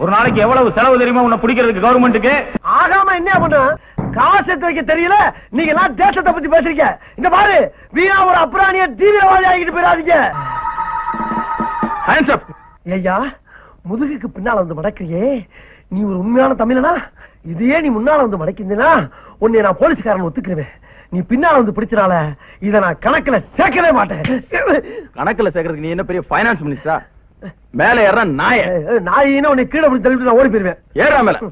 ஒரு நாளைக்கு எவ்வளவு செலவு தெரியுமா உன்னை பிடிக்கிறதுக்கு கவர்மெண்ட்டுக்கு ஆகாம என்ன பண்ணும் காசு எடுத்து வைக்க தெரியல நீங்க எல்லாம் தேசத்தை பத்தி பேசுறீங்க இந்த பாரு வீணா ஒரு அப்புறாணிய தீவிரவாதி ஆகிட்டு போயிடாதீங்க ஹேண்ட்ஸ் அப் ஐயா முதுகுக்கு பின்னால வந்து மடக்கிறியே நீ ஒரு உண்மையான தமிழனா இதையே நீ முன்னால வந்து மடக்கிந்தனா உன்னை நான் போலீஸ்காரன் ஒத்துக்குருவேன் நீ பின்னால வந்து பிடிச்சனால இத நான் கணக்குல சேர்க்கவே மாட்டேன் கணக்குல சேர்க்கறதுக்கு நீ என்ன பெரிய ஃபைனான்ஸ் மினிஸ்டரா மேல ஏற நாய நான் உன்னை கீழே பிடிச்சி தள்ளிட்டு நான் ஓடி போயிருவேன் ஏறா மேல